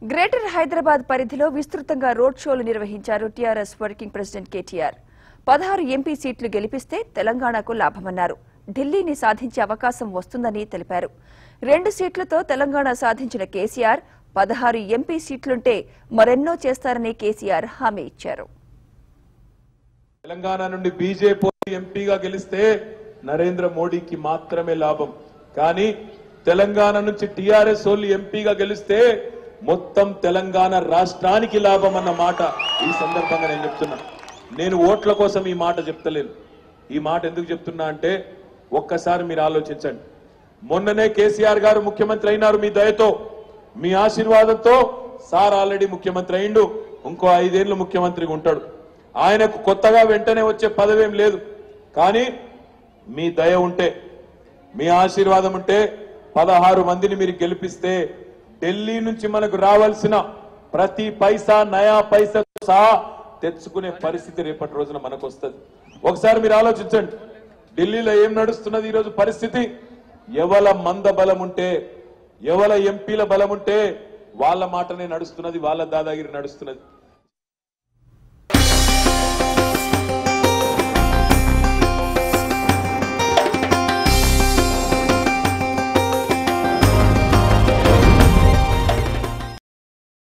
greater Hyderabad పరిధిలో విస్తృతంగా road షోలు నిర్వహించారు టీఆర్ఎస్ వర్కింగ్ ప్రెసిడెంట్ కేటీఆర్ పదహారు ఎంపీ సీట్లు గెలిపిస్తే తెలంగాణకు లాభమన్నారు ఢిల్లీని సాధించే అవకాశం వస్తుందని తెలిపారు రెండు సీట్లతో తెలంగాణ సాధించిన కేసీఆర్ పదహారు ఎంపీ సీట్లుంటే మరెన్నో చేస్తారని కేసీఆర్ హామీ ఇచ్చారు తెలంగాణ నుండి బీజేపీ ఎంపీగా గెలిస్తే నరేంద్ర మోడీకి మాత్రమే లాభం కానీ తెలంగాణ నుంచి టీఆర్ఎస్ వాళ్ళు ఎంపీగా గెలిస్తే మొత్తం తెలంగాణ రాష్ట్రానికి లాభం అన్న మాట ఈ సందర్భంగా నేను చెప్తున్నా నేను ఓట్ల కోసం ఈ మాట చెప్తలేను ఈ మాట ఎందుకు చెప్తున్నా అంటే ఒక్కసారి మీరు ఆలోచించండి మొన్ననే కేసీఆర్ గారు ముఖ్యమంత్రి అయినారు మీ దయతో మీ ఆశీర్వాదంతో సార్ ఆల్రెడీ ముఖ్యమంత్రి అయిండు ఇంకో ఐదేళ్లు ముఖ్యమంత్రిగా ఉంటాడు ఆయనకు కొత్తగా వెంటనే వచ్చే పదవేం లేదు కానీ మీ దయ ఉంటే మీ ఆశీర్వాదం ఉంటే పదహారు మందిని మీరు గెలిపిస్తే ఢిల్లీ నుంచి మనకు రావాల్సిన ప్రతి పైసా నయా పైసా సహా తెచ్చుకునే పరిస్థితి రేపటి రోజున మనకు వస్తుంది ఒకసారి మీరు ఆలోచించండి ఢిల్లీలో ఏం నడుస్తున్నది ఈరోజు పరిస్థితి ఎవల మంద బలం ఉంటే ఎవల ఎంపీల బలం ఉంటే వాళ్ళ మాటనే నడుస్తున్నది వాళ్ళ దాదాగిరి నడుస్తున్నది